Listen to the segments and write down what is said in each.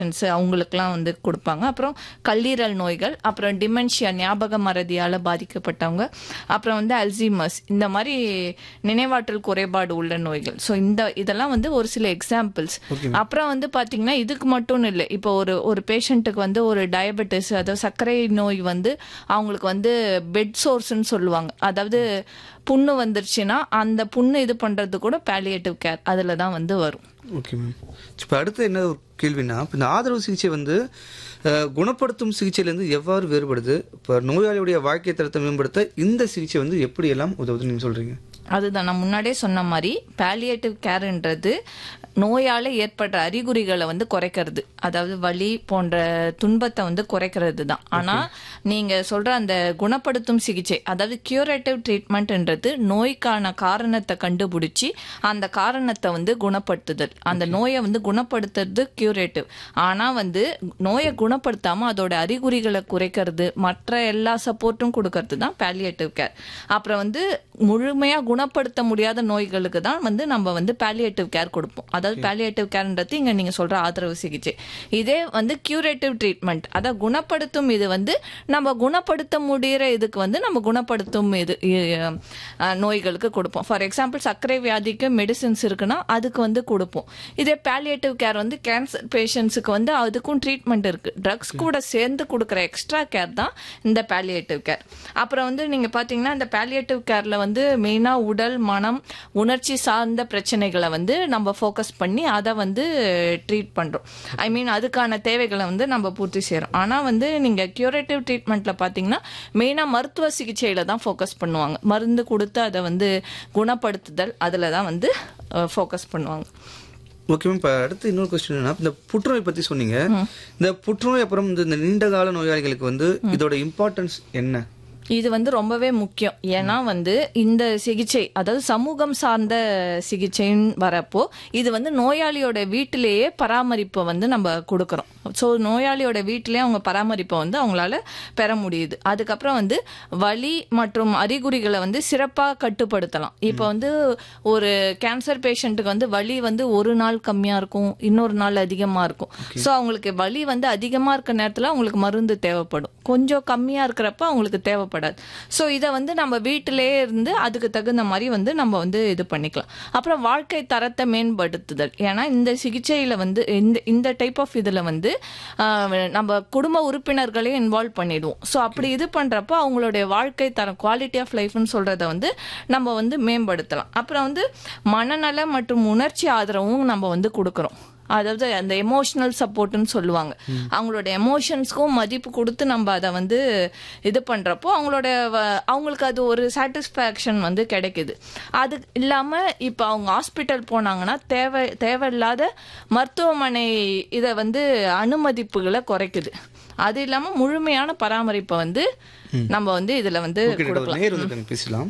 அவங்களுக்குலாம் வந்து கொடுப்பாங்க அப்புறம் கல்லீரல் நோய்கள் அப்புறம் டிமென்ஷியா ஞாபக மறதியால் பாதிக்கப்பட்டவங்க அப்புறம் வந்து அல்சீமஸ் இந்த மாதிரி நினைவாற்றல் குறைபாடு உள்ள நோய்கள் ஸோ இந்த இதெல்லாம் வந்து ஒரு சில எக்ஸாம்பிள்ஸ் அப்புறம் வந்து பார்த்தீங்கன்னா இதுக்கு மட்டும் இல்லை இப்போ ஒரு ஒரு பேஷண்ட்டுக்கு வந்து ஒரு டயபெட்டிஸ் அதாவது சர்க்கரை நோய் வந்து அவங்களுக்கு வந்து பெட் சோர்ஸ்ன்னு சொல்லுவாங்க அதாவது புண்ணு வந்துருச்சுன்னா அந்த புண்ணு இது பண்ணுறது கூட பேலியேட்டிவ் கேர் அதில் தான் வந்து வரும் ஓகே மேம் இப்போ அடுத்து என்ன ஒரு கேள்வினா இப்போ இந்த ஆதரவு சிகிச்சை வந்து அஹ், குணப்படுத்தும் சிகிச்சையிலேருந்து எவ்வாறு வேறுபடுது இப்போ நோயாளியுடைய வாழ்க்கை தரத்தை மேம்படுத்த இந்த சிகிச்சை வந்து எப்படியெல்லாம் உதவுதுன்னு நீங்கள் சொல்கிறீங்க அதுதான் நான் முன்னாடியே சொன்ன மாதிரி பேலியேட்டிவ் கேர்ன்றது நோயால ஏற்படுற அறிகுறிகளை வந்து குறைக்கிறது அதாவது வலி போன்ற துன்பத்தை வந்து குறைக்கிறது தான் ஆனா நீங்க சொல்ற அந்த குணப்படுத்தும் சிகிச்சை அதாவது கியூரேட்டிவ் ட்ரீட்மெண்ட்ன்றது நோய்க்கான காரணத்தை கண்டுபிடிச்சி அந்த காரணத்தை வந்து குணப்படுத்துதல் அந்த நோயை வந்து குணப்படுத்துறது கியூரேட்டிவ் ஆனா வந்து நோயை குணப்படுத்தாம அதோட அறிகுறிகளை குறைக்கிறது மற்ற எல்லா சப்போர்ட்டும் கொடுக்கறது தான் பேலியேட்டிவ் கேர் அப்புறம் வந்து முழுமையா குணப்படுத்த முடியாத நோய்களுக்கு தான் வந்து நம்ம வந்து பேலியேட்டிவ் கேர் கொடுப்போம் அதாவது பேலியேட்டிவ் கேர்ன்றது இங்க நீங்க சொல்ற ஆதரவு சிகிச்சை இதே வந்து கியூரேட்டிவ் ட்ரீட்மெண்ட் அதாவது குணப்படுத்தும் இது வந்து நம்ம குணப்படுத்த முடியிற இதுக்கு வந்து நம்ம குணப்படுத்தும் இது இ- அஹ், நோய்களுக்கு கொடுப்போம் ஃபார் எக்ஸாம்பிள் சர்க்கரை வியாதிக்கு மெடிசின்ஸ் இருக்குன்னா அதுக்கு வந்து கொடுப்போம் இதே பேலியேட்டிவ் கேர் வந்து கேன்சர் பேஷண்ட்ஸுக்கு வந்து அதுக்கும் ட்ரீட்மெண்ட் இருக்கு ட்ரக்ஸ் கூட சேர்ந்து கொடுக்குற எக்ஸ்ட்ரா கேர் தான் இந்த பேலியேட்டிவ் கேர் அப்புறம் வந்து நீங்க பாத்தீங்கன்னா இந்த பேலியேட்டிவ் கேர்ல வந்து மெயினா உடல் மனம் உணர்ச்சி சார்ந்த பிரச்சனைகளை வந்து நம்ம ஃபோக்கஸ் பண்ணி அதை வந்து ட்ரீட் பண்றோம் ஐ மீன் அதுக்கான தேவைகளை வந்து நம்ம பூர்த்தி செய்றோம் ஆனா வந்து நீங்க கியூரேட்டிவ் ட்ரீட்மெண்ட்ல பாத்தீங்கன்னா மெயினா மருத்துவ சிகிச்சையில தான் ஃபோக்கஸ் பண்ணுவாங்க மருந்து கொடுத்து அதை வந்து குணப்படுத்துதல் அதுல தான் வந்து ஃபோக்கஸ் பண்ணுவாங்க ஓகே மேம் இப்போ அடுத்து இன்னொரு கொஸ்டின் என்ன இந்த புற்றுநோய் பற்றி சொன்னீங்க இந்த புற்றுநோய் அப்புறம் இந்த இந்த நீண்ட கால நோயாளிகளுக்கு வந்து இதோட இம்பார்ட்டன்ஸ் என்ன இது வந்து ரொம்பவே முக்கியம் ஏன்னா வந்து இந்த சிகிச்சை அதாவது சமூகம் சார்ந்த சிகிச்சைன்னு வரப்போ இது வந்து நோயாளியோட வீட்டிலேயே பராமரிப்பை வந்து நம்ம கொடுக்குறோம் ஸோ நோயாளியோட வீட்டிலேயே அவங்க பராமரிப்பை வந்து அவங்களால பெற முடியுது அதுக்கப்புறம் வந்து வலி மற்றும் அறிகுறிகளை வந்து சிறப்பாக கட்டுப்படுத்தலாம் இப்போ வந்து ஒரு கேன்சர் பேஷண்ட்டுக்கு வந்து வலி வந்து ஒரு நாள் கம்மியாக இருக்கும் இன்னொரு நாள் அதிகமாக இருக்கும் ஸோ அவங்களுக்கு வலி வந்து அதிகமாக இருக்க நேரத்தில் அவங்களுக்கு மருந்து தேவைப்படும் கொஞ்சம் கம்மியாக இருக்கிறப்ப அவங்களுக்கு தேவைப்படாது ஸோ இதை வந்து நம்ம வீட்டிலேயே இருந்து அதுக்கு தகுந்த மாதிரி வந்து நம்ம வந்து இது பண்ணிக்கலாம் அப்புறம் வாழ்க்கை தரத்தை மேம்படுத்துதல் ஏன்னா இந்த சிகிச்சையில் வந்து இந்த இந்த டைப் ஆஃப் இதில் வந்து ஆஹ், நம்ம குடும்ப உறுப்பினர்களையும் இன்வால்வ் பண்ணிடுவோம் ஸோ அப்படி இது பண்ணுறப்போ அவங்களுடைய வாழ்க்கை தரம் குவாலிட்டி ஆஃப் லைஃப்னு சொல்கிறத வந்து நம்ம வந்து மேம்படுத்தலாம் அப்புறம் வந்து மனநல மற்றும் உணர்ச்சி ஆதரவும் நம்ம வந்து கொடுக்குறோம் அதாவது அந்த எமோஷனல் சப்போர்ட்னு சொல்லுவாங்க அவங்களோட எமோஷன்ஸ்க்கும் மதிப்பு கொடுத்து நம்ம அதை வந்து இது பண்றப்போ அவங்களோட வ- அவங்களுக்கு அது ஒரு சாட்டிஸ்ஃபேக்ஷன் வந்து கிடைக்குது அது இல்லாம இப்போ அவங்க ஹாஸ்பிட்டல் போனாங்கன்னா தேவை தேவையில்லாத மருத்துவமனை இதை வந்து அனுமதிப்புகளை குறைக்குது அது இல்லாம முழுமையான பராமரிப்பை வந்து நம்ம வந்து இதுல வந்து ஓகே டாக்டர் கொடுக்கலாம் நேர் வந்து பேசலாம்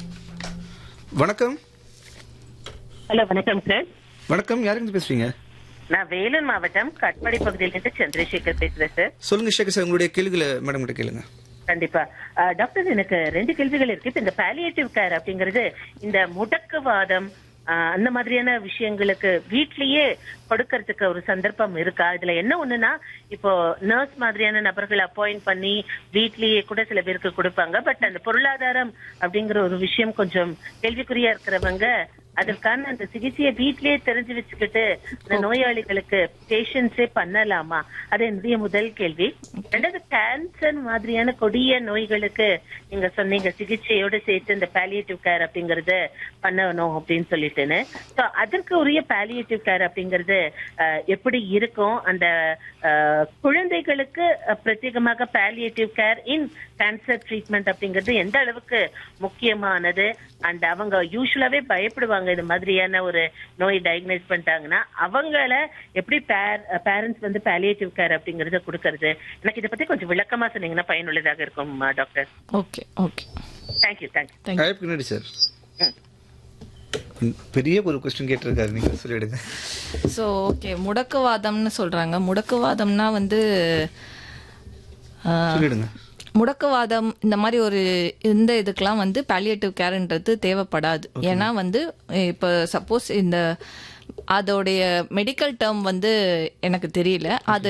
வணக்கம் ஹலோ வணக்கம் சார் வணக்கம் யாருங்க பேசுறீங்க நான் வேலூர் மாவட்டம் கட்பாடி பகுதியிலிருந்து சந்திரசேகர் பேசுறேன் சார் சொல்லுங்க ஷேகர் சார் உங்களுடைய கேள்விகளை மேடம் கிட்ட கேளுங்க கண்டிப்பா அஹ், டாக்டர் எனக்கு ரெண்டு கேள்விகள் இருக்கு இப்ப இந்த பாலியேட்டிவ் கேர் அப்படிங்கிறது இந்த முடக்குவாதம் அஹ், அந்த மாதிரியான விஷயங்களுக்கு வீட்லயே கொடுக்கறதுக்கு ஒரு சந்தர்ப்பம் இருக்கா இதுல என்ன ஒண்ணுன்னா இப்போ நர்ஸ் மாதிரியான நபர்களை அப்பாயிண்ட் பண்ணி வீட்லயே கூட சில பேருக்கு கொடுப்பாங்க பட் அந்த பொருளாதாரம் அப்படிங்கிற ஒரு விஷயம் கொஞ்சம் கேள்விக்குறியா இருக்கிறவங்க அதற்கான அந்த சிகிச்சையை வீட்லயே தெரிஞ்சு வச்சுக்கிட்டு இந்த நோயாளிகளுக்கு பேஷன்ஸே பண்ணலாமா அது என்னுடைய முதல் கேள்வி ரெண்டாவது கேன்சர் மாதிரியான கொடிய நோய்களுக்கு நீங்க சொன்னீங்க சிகிச்சையோட சேர்த்து இந்த பாலியேட்டிவ் கேர் அப்படிங்கறது பண்ணணும் அப்படின்னு சொல்லிட்டுன்னு So, அதற்கு உரிய பாலியேட்டிவ் கேர் அப்படிங்கிறது அஹ், எப்படி இருக்கும் அந்த அஹ், குழந்தைகளுக்கு அஹ், பிரத்யேகமாக palliative care in cancer treatment அப்படிங்கிறது எந்த அளவுக்கு முக்கியமானது அண்ட் அவங்க யூஸ்வலாவே பயப்படுவாங்க இது மாதிரியான ஒரு நோய் டயக்னைஸ் பண்ணிட்டாங்கன்னா அவங்கள எப்படி பேரண்ட்ஸ் வந்து பாலியேட்டிவ் கேர் அப்படிங்கறத கொடுக்கறது எனக்கு இதை பத்தி கொஞ்சம் விளக்கமா சொன்னீங்கன்னா பயனுள்ளதாக இருக்கும் doctor okay okay thank you thank you thank you அழைப்பு நன்றி சார் பெரிய ஒரு கொஸ்டின் கேட்டிருக்காரு நீங்க சொல்லிடுங்க ஸோ ஓகே முடக்குவாதம்னு சொல்றாங்க முடக்குவாதம்னா வந்து ஆஹ், சொல்லிடுங்க முடக்குவாதம் இந்த மாதிரி ஒரு இந்த இதுக்கெல்லாம் வந்து பாலியேட்டிவ் கேர்ன்றது தேவைப்படாது ஏன்னா வந்து இப்போ சப்போஸ் இந்த அதோடைய மெடிக்கல் டேர்ம் வந்து எனக்கு தெரியல அது